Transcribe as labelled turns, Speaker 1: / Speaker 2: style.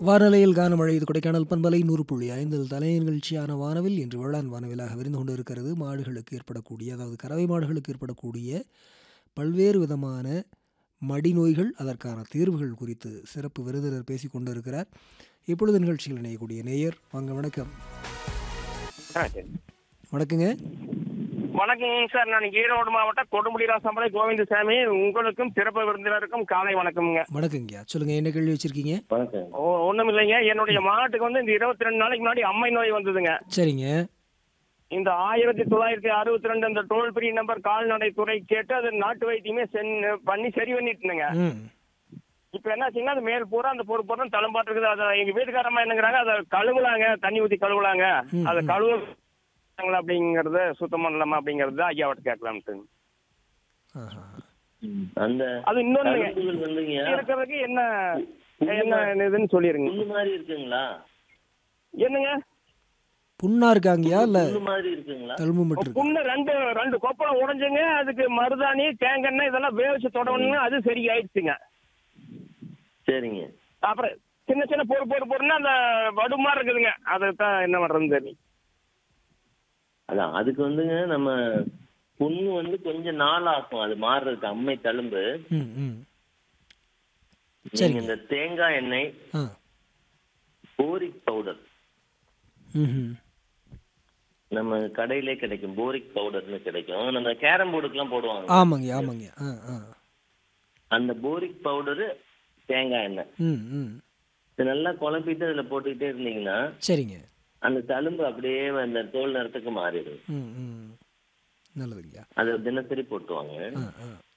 Speaker 1: வானலையில் கானமழை இது கொடைக்கானல் பண்பலை நூறு புள்ளி ஐந்தில் தலை நிகழ்ச்சியான வானவில் இன்று வேளாண் வானவிலாக விரிந்து கொண்டு இருக்கிறது மாடுகளுக்கு ஏற்படக்கூடிய அதாவது கறவை மாடுகளுக்கு ஏற்படக்கூடிய பல்வேறு விதமான மடி நோய்கள் அதற்கான தீர்வுகள் குறித்து சிறப்பு விருந்தினர் பேசிக் கொண்டு இருக்கிறார் இப்பொழுது நிகழ்ச்சியில் இணையக்கூடிய நேயர் வாங்க வணக்கம்
Speaker 2: ஆ, சரி.
Speaker 1: வணக்கங்க
Speaker 2: வணக்கம் சார் நான் ஈரோடு மாவட்டம் கொடுமுடி ராசம்பளை கோவிந்தசாமி உங்களுக்கும் சிறப்பு விருந்தினருக்கும் காலை வணக்கம்ங்க
Speaker 1: வணக்கங்கய்யா சொல்லுங்க என்ன கேள்வி வச்சிருக்கீங்க
Speaker 3: வணக்கம்
Speaker 2: ஓ ஒண்ணும் இல்லைங்க என்னுடைய மாட்டுக்கு வந்து இந்த இருபத்தி ரெண்டு நாளைக்கு முன்னாடி அம்மை நோய் வந்ததுங்க
Speaker 1: சரிங்க
Speaker 2: இந்த ஆயிரத்தி தொள்ளாயிரத்தி அறுபத்தி ரெண்டு அந்த டோல் ஃப்ரீ நம்பர் கால்நடை துறை கேட்டு அது நாட்டு வைத்தியமே சென்- பண்ணி சரி பண்ணிட்டுனுங்க
Speaker 1: ம்
Speaker 2: இப்ப என்னாச்சுங்கன்னா அது மேல் பூரா அந்த பொறுப்பு பூரா தளம்பாட்டு இருக்குது அதை எங்க வீட்டுக்காரம்மா என்னங்கிறாங்க அதை கழுவுலாங்க தண்ணி ஊத்தி கழுவுலாங்க
Speaker 1: ம்,
Speaker 2: அதை
Speaker 1: ம்.
Speaker 2: கழுவு அப்படிங்கறத சுத்தம் பண்ணலாமா அப்படிங்கறது ஐயாவிட்ட கேட்கலாம்ட்டு
Speaker 1: ஆஹா
Speaker 3: அந்த
Speaker 2: அது இன்னொன்னுங்க
Speaker 3: தழும்புகள் வந்துங்க
Speaker 2: இருக்கிறதுக்கு என்ன என்ன இதுன்னு சொல்லிருங்க
Speaker 3: புண்ணு மாதிரி இருக்குங்களா
Speaker 2: என்னங்க
Speaker 1: புண்ணா இருக்காங்கய்யா இல்ல
Speaker 3: புண்ணு மாதிரி இருக்குங்களா
Speaker 1: தழும்பு மட்டும் இருக்கு
Speaker 2: புண்ணு ரெண்டு ரெண்டு கொப்பளம் உடைஞ்சுங்க அதுக்கு மருதாணி தேங்காய் இதெல்லாம் வேவிச்சு தொடணுங்க அது சரி ஆயிடுச்சுங்க
Speaker 3: சரிங்க
Speaker 2: அப்புறம் சின்ன சின்ன பொறு பொறு பொருன்னா அந்த வடு மாதிரி இருக்குதுங்க அதுதான் என்ன பண்றதுன்னு தெரியல
Speaker 3: அதான் அதுக்கு வந்துங்க நம்ம புண்ணு வந்து கொஞ்சம் நாள் ஆகும் அது மாறுறதுக்கு அம்மை தழும்பு
Speaker 1: ம் ம்
Speaker 3: நீங்க
Speaker 1: சரிங்க.
Speaker 3: இந்த தேங்காய் எண்ணெய்
Speaker 1: ஆ
Speaker 3: போரிக் பவுடர்
Speaker 1: ம்
Speaker 3: நம்ம கடையிலே கிடைக்கும் போரிக் பவுடர்னு கிடைக்கும் நம்ம கேரம் போர்டுக்கெல்லாம் போடுவாங்க
Speaker 1: ஆமாங்க ஆமாங்க ஆ ஆ
Speaker 3: அந்த போரிக் பவுடரு தேங்காய் எண்ணெய்
Speaker 1: ம் ம்
Speaker 3: இது நல்லா குழப்பிட்டு அதில் போட்டுக்கிட்டே இருந்தீங்கன்னா
Speaker 1: சரிங்க
Speaker 3: அந்த தழும்பு அப்படியே அந்த தோல் நிறத்துக்கு மாறிடும்
Speaker 1: ம் ம் நல்லதுங்கய்யா
Speaker 3: அதை தினசரி போட்டுவாங்க
Speaker 1: ஆ ஆ